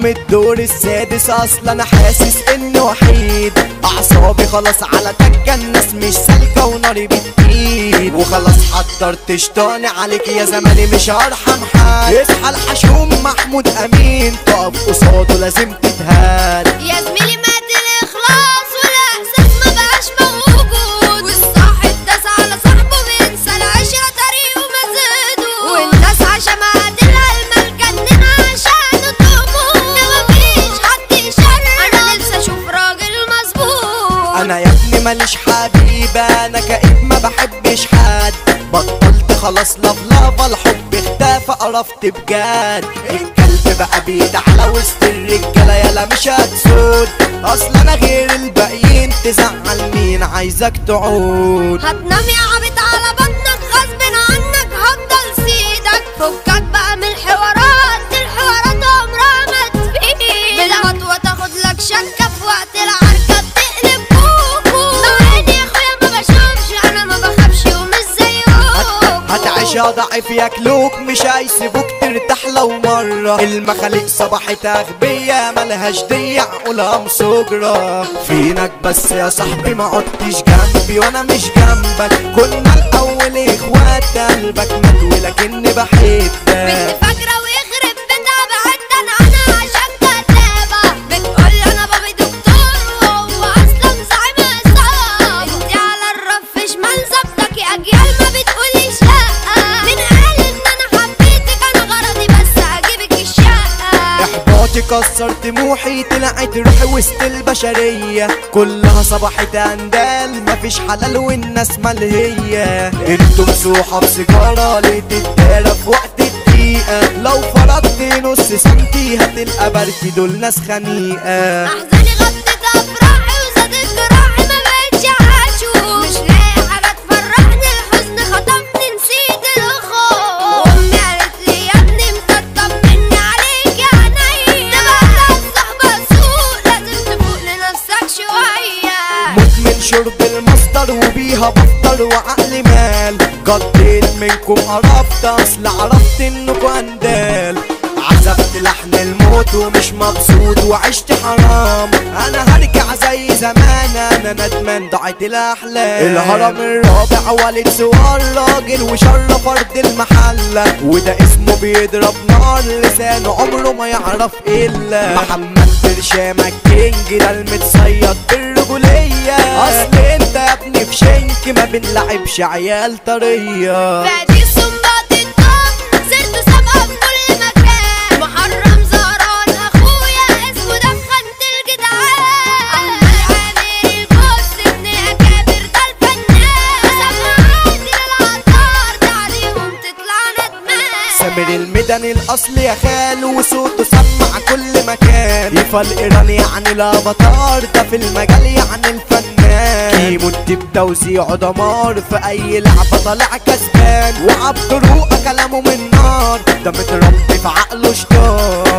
من الدور السادس اصلا انا حاسس اني وحيد اعصابي خلاص على تكة الناس مش سالكة وناري بتقيد وخلاص حضرت شطاني عليك يا زماني مش هرحم حد اصحى الحشوم محمود امين تقف قصاده لازم تتهان يا زميلي مات الاخلاص والاحساس ما بقاش موجود والصاحب داس على صاحبه بينسى العشرة طريقه مزيده والناس عشان معادلها المال جننا عشان تموت مفيش حد يشرف انا نفسي اشوف راجل مظبوط انا يا ابني ماليش حبيبة انا كئيب ما بحبش حد بطلت خلاص لفلافة الحب اختفى قرفت بجد الكلب بقى بيد على وسط الرجالة يلا مش هتسود اصل انا غير الباقيين تزعل مين عايزك تعود هتنام يا عبيط على بطنك غصب عنك هفضل سيدك فكك بقى من الحوارات دي الحوارات عمرها ما تفيد بالخطوة تاخد لك شنكة في وقت العركة بتقلب كوكو مع اني يا اخويا ما بشوفش انا ما بخافش ومش زيهم هتعيشها ضعيف ياكلوك مش هيسيبوك ترتاح لو مرة المخاليق صباحت أغبية ملهاش دي عقولها مسجرة فينك بس يا صاحبي ما عدتش جنبي وانا مش جنبك كنا الأول اخوات قلبك مات ولكني بحبك بنت فاكرة ويخرب بيتها بعدت انا عنها عشان كدابة بتقول انا بابي دكتور وهو اصلا زعيم عصابة انتي على الرف شمال ظبطك يا اجيال ما بتقوليش لا مين قال ان انا حبيتك انا غرضي بس اجيبك الشقة احباطي كسر طموحي طلعت روحي وسط البشرية كلها صباحت اندال مفيش حلال والناس ملهية انتم صحاب سيجارة ليه تتدارى في وقت الدقيقة لو فرضت نص سنتي هتلقى بركي دول ناس خنيقة احزاني غطت افراحي وزادت جراحي ما بقتش اشوف مش لاقي حاجه تفرحني الحزن خطفني نسيت الخوف امي قالت لي يا ابني انت تطمني عليك يا عينيا تبقى الصحبه سوء لازم تفوق لنفسك شويه مدمن شرب المصدر وبيها بفطر وعقلي مال قضيت منكم قرفت اصل عرفت انكم اندال عزفت لحن الموت ومش مبسوط وعشت حرام انا هرجع زي زمان انا ندمان ضاعت الاحلام الهرم الرابع والد سوار راجل وشرف ارض المحله وده اسمه بيضرب نار لسانه عمره ما يعرف الا محمد برشام الكينج ده المتصيد بالرجوليه اصل انت يا ابني في شنك ما بنلعبش عيال طريه بعدي صنبات الطب صرت سابقة في كل مكان محرم زهران اخويا اسمه ده خانة الجدعان عمال عامر البوس ابن اكابر ده الفنان سمعاتي للعطار ده عليهم تطلع ندمان سامر الميدان الاصل يا خال وصوته سمع كل مكان يفا الايراني يعني الافاتار ده في المجال يعني الفنان كيمو بتوزيعه دمار في اي لعبه طالع كسبان وعبد الروقه كلامه من نار ده متربي في عقله شطار